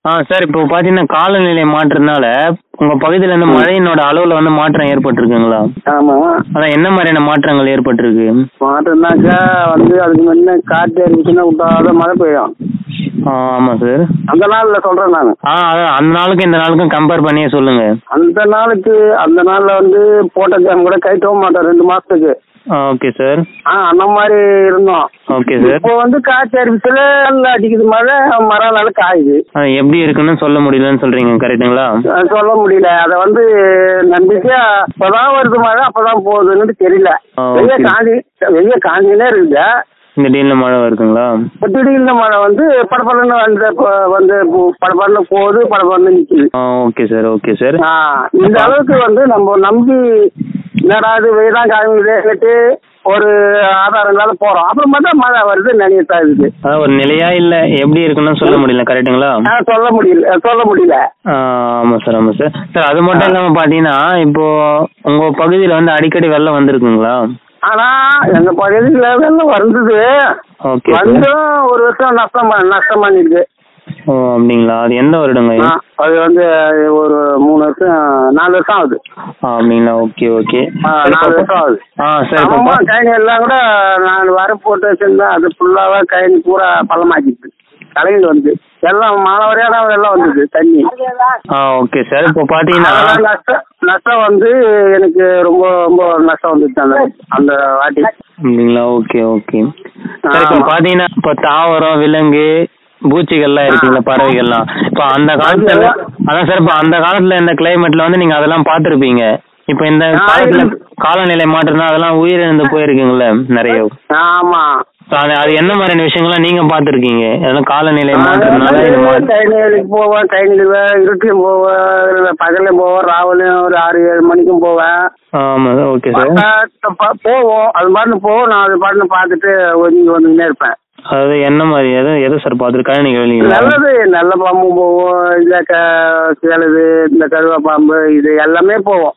ஆ sir இப்போ பார்த்தீங்கன்னா காலநிலை மாற்றத்தினால உங்கள் பகுதியில் வந்து மழையினோட அளவில் வந்து மாற்றம் ஏற்பட்டிருக்குங்களா ஆமா அதான் என்ன மாதிரியான மாற்றங்கள் ஏற்பட்டிருக்கு மாட்டோம்னாக்கா வந்து அதுக்கு முன்ன காற்று அடிச்சுன்னா விட்டாத மழை பெய்யும் ஆ ஆமாம் சார் அந்த நாள்ல சொல்றேன் நான் ஆ அதான் அந்த நாளுக்கும் இந்த நாளுக்கும் கம்பேர் பண்ணியே சொல்லுங்கள் அந்த நாளுக்கு அந்த நாள்ல வந்து போட்ட ஜாம் கூட கைட்டவும் மாட்டோம் ரெண்டு மாசத்துக்கு ஆ ஓகே சார் ஆ அந்த மாதிரி இருந்தோம் ஓகே சார் இப்போ வந்து காற்று அடிப்புல நல்லா அடிக்குது மழை மரம் நல்லா காயுது ஆ எப்படி இருக்குன்னு சொல்ல முடியலன்னு சொல்கிறீங்க கரெக்டுங்களா அஹ் சொல்ல முடியல அத வந்து நம்பிக்கையா இப்பதான் வருது மழை அப்பதான் போகுதுன்னு தெரியல ஆ, வெய்ய okay. காஞ்சி வெய்ய காஞ்சினே இருக்குது இந்த டீனில் மழை வருதுங்களா இப்ப திடீர்னு மழை வந்து படப்படன்னு வந்து ப- வந்து பு- படபடன்னு போகுது படபடன்னு நிக்குது ஆ ஓகே சார் ஓகே சார் ஆ, இந்த அளவுக்கு வந்து நம்ம நம்பி என்னடா இது வெயிலாம் காமிட்டு ஒரு ஆதாரம் இல்லாத போறோம் அப்புறம் பார்த்தா மழை வருது நினைத்தா இருக்குது அதான் ஒரு நிலையா இல்லை எப்படி இருக்குன்னு சொல்ல முடியல கரெக்டுங்களா ஆ, சொல்ல முடியல சொல்ல முடியல ஆ, ஆமாம் சார் ஆமாம் சார் சார் அது மட்டும் இல்லாமல் பார்த்தீங்கன்னா இப்போ உங்கள் பகுதியில் வந்து அடிக்கடி வெள்ளம் வந்திருக்குங்களா ஆனா எங்க பகுதியில வெள்ளம் வந்தது ஓகே சார் வந்தும் ஒரு வருஷம் நஷ்டம் ப- நஷ்டம் பண்ணிருக்கு ஓ அப்படிங்களா அது எந்த வருடங்க ஆ, அது வந்து ஒரு மூணு வருஷம் நாலு வருஷம் ஆகுது ஆ அப்படிங்களா ஓகே ஓகே ஆ, நாலு வருஷம் ஆகுது ஆ சார் இப்போ ஆமாம் பா- கைனி எல்லாம் கூட நான் வர போட்டு வச்சிருந்தேன் அது ஃபுல்லாவே கைனி பூரா பள்ளமாக்கிட்டு கலையில் வந்து எல்லாம் மாணவரையான எல்லாம் வந்தது தண்ணி ஆ ஓகே சார் இப்போ பார்த்தீங்கன்னா அதெல்லாம் நஷ்டம் நஷ்டம் வந்து எனக்கு ரொம்ப ரொம்ப நஷ்டம் வந்துச்சு அந்த அந்த வாட்டி அப்படிங்களா ஓகே ஓகே சார் இப்போ ஆமா. பார்த்தீங்கன்னா இப்போ தாவரம் விலங்கு பூச்சிகள்லாம் இருக்குல்ல பறவைகள்லாம் இப்போ அந்த காலத்துல அதான் சார் இப்போ அந்த காலத்துல இந்த கிளைமேட்ல வந்து நீங்க அதெல்லாம் பார்த்துருப்பீங்க இப்போ இந்த ஆ, காலத்துல இருக்கு. காலநிலை மாற்றம்னா அதெல்லாம் உயிரிழந்து போயிருக்குங்கள நிறைய ஆமா So, அது அது என்ன மாதிரியான விஷயங்கள்லாம் நீங்க பார்த்துருக்கீங்க அதெல்லாம் காலநிலை மாற்றம்னால இது மாதிரி கைநெலுக்கு போவேன் கைநெல் இருட்டிலும் போவேன் பகல்லையும் போவேன் ராவிலையும் ஒரு ஆறு ஏழு மணிக்கும் போவேன் ஆமா ஓகே சார் பார்த்தா ப- போவோம் அது பாட்டுன்னு போவோம் நான் அது பாட்டுன்னு பார்த்துட்டு ஒதுங்கி வந்துக்கிட்டே இருப்பேன் அதாவது என்ன மாதிரி எது எது சார் பார்த்துருக்காங்க நீங்க வெளியில நல்லது நல்ல பாம்பும் போவோம் இந்த க கேளுது இந்த கருவா பாம்பு இது எல்லாமே போவோம்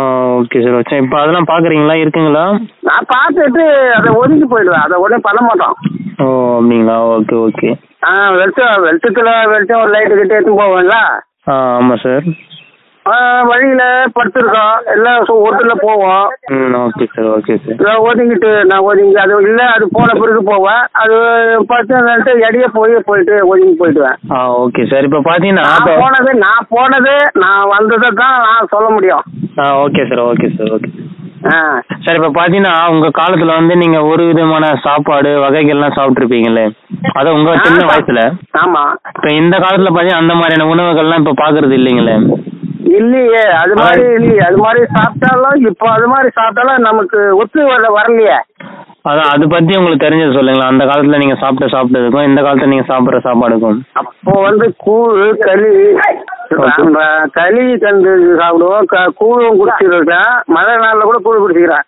ஓகே சார் ஓகே இப்போ அதெல்லாம் பார்க்குறீங்களா இருக்குங்களா நான் பார்த்துட்டு அதை ஒதுங்கி போயிடுவேன் அதை உடனே பண்ண மாட்டோம் ஓ அப்படிங்களா ஓகே ஓகே ஆ வெளிச்சம் வெளிச்சத்தில் வெளிச்சம் ஒரு லைட்டு கிட்ட எடுத்து போவேன்ல ஆ ஆமாம் சார் ஆ, வழியில படுத்துருக்கோம் எல்லாம் சு- ஒட்டுல போவோம் ம் ஓகே சார் ஓகே சார் நான் ஒதுங்கிட்டு நான் ஒதுங்கி அது இல்லை அது போன பிறகு போவேன் அது பத்து இடையே போய் போயிட்டு ஒதுங்கி போயிடுவேன் ஆ ஓகே சார் இப்போ பார்த்தீங்கன்னா நான் இப்போ போனது நான் போனது நான் வந்ததை தான் நான் சொல்ல முடியும் ஆ okay sir okay sir okay ஆ சார் இப்போ பார்த்தீங்கன்னா உங்கள் காலத்தில் வந்து நீங்கள் ஒரு விதமான சாப்பாடு வகைகள்லாம் சாப்பிட்ருப்பீங்களே அது உங்கள் சின்ன வயசில் ஆமா இப்போ இந்த காலத்தில் பார்த்தீங்கன்னா அந்த மாதிரியான உணவுகள்லாம் இப்போ பார்க்குறது இல்லைங்களே இல்லையே அது மாதிரி இல்லையே அது மாதிரி சாப்பிட்டாலும் இப்போ அது மாதிரி சாப்பிட்டாலும் நமக்கு ஒத்து வர வரலையே அதான் அதை பற்றி உங்களுக்கு தெரிஞ்சது சொல்லுங்களேன் அந்த காலத்தில் நீங்கள் சாப்பிட்ட சாப்பிட்டதுக்கும் இந்த காலத்தில் நீங்கள் சாப்பிட்ற சாப்பாடுக்கும் அப்போ வந்து கூழ் களி அந்த களி கண்டு சாப்பிடுவோம் க- கூழும் குடிச்சிருக்கேன் மழை நாளில் கூட கூழ் குடிச்சிக்கிறேன்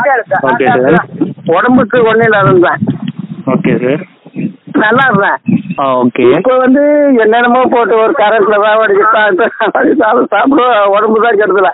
ஓகே சார் உடம்புக்கு ஒன்றும் இல்லாத இருந்தேன் ஓகே சார் நல்லா இருந்தேன் ஆ ஓகே இப்போ வந்து என்னென்னமோ போட்டு ஒரு கரண்ட்ல சாப்பாடு சாப்பிடுவோம் உடம்பு தான் கெடுதல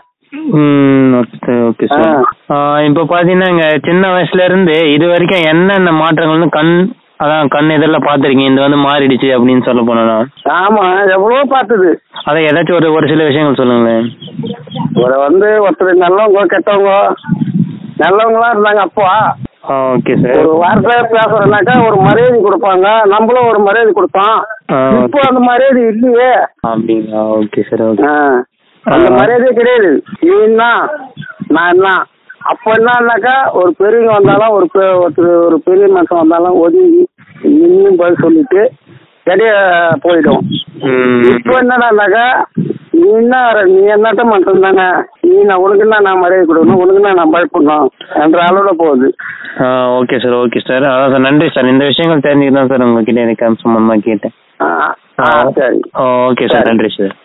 ம் ஓகே ஓகே சார் ஆ இப்போ பார்த்தீங்கன்னா இங்கே சின்ன வயசுலேருந்து இது வரைக்கும் என்னென்ன மாற்றங்கள்னு கண் அதான் கண் எதிரில் பார்த்துருக்கீங்க இது வந்து மாறிடுச்சு அப்படின்னு சொல்ல போனோன்னா ஆமா எவ்வளவோ பார்த்தது அதான் ஏதாச்சும் ஒரு ஒரு சில விஷயங்கள் சொல்லுங்களேன் ஒரு வந்து ஒருத்தர் நல்லவங்க கெட்டவங்க நல்லவங்களா இருந்தாங்க அப்போ ஆ ஓகே சார் ஒரு வார்த்தை பேசுறோம்னாக்கா ஒரு மரியாதை கொடுப்பாங்க நம்மளும் ஒரு மரியாதை கொடுத்தோம் ஆ, இப்போ அந்த மரியாதை இல்லையே அப்படிங்களா ஓகே சார் ஓகே ஆ, அந்த மரியாதையே கிடையாது நீ என்ன நான் என்ன அப்போ என்னன்னாக்கா ஒரு பெரியவங்க வந்தாலும் ஒரு பெ- ஒருத்தர் ஒரு பெரிய மனுஷன் வந்தாலும் ஒதுங்கி நின்று பதில் சொல்லிட்டு இடைய போயிடும் ம் இப்போ என்னடானாக்கா நீ என்ன நீ என்னட்ட மட்டும் தானே நீ நான் உனக்கு என்ன நான் மரியாதை கொடுக்கணும் உனக்கு என்ன நான் பயப்படணும் என்ற அளவில் போகுது ஆ ஓகே சார் ஓகே சார் அதான் சார் நன்றி சார் இந்த விஷயங்கள் தெரிஞ்சுக்க தான் சார் உங்ககிட்ட எனக்கு சம்பந்தமாக கேட்டேன் ஆ ஆ சரி ஓகே சார் நன்றி சார்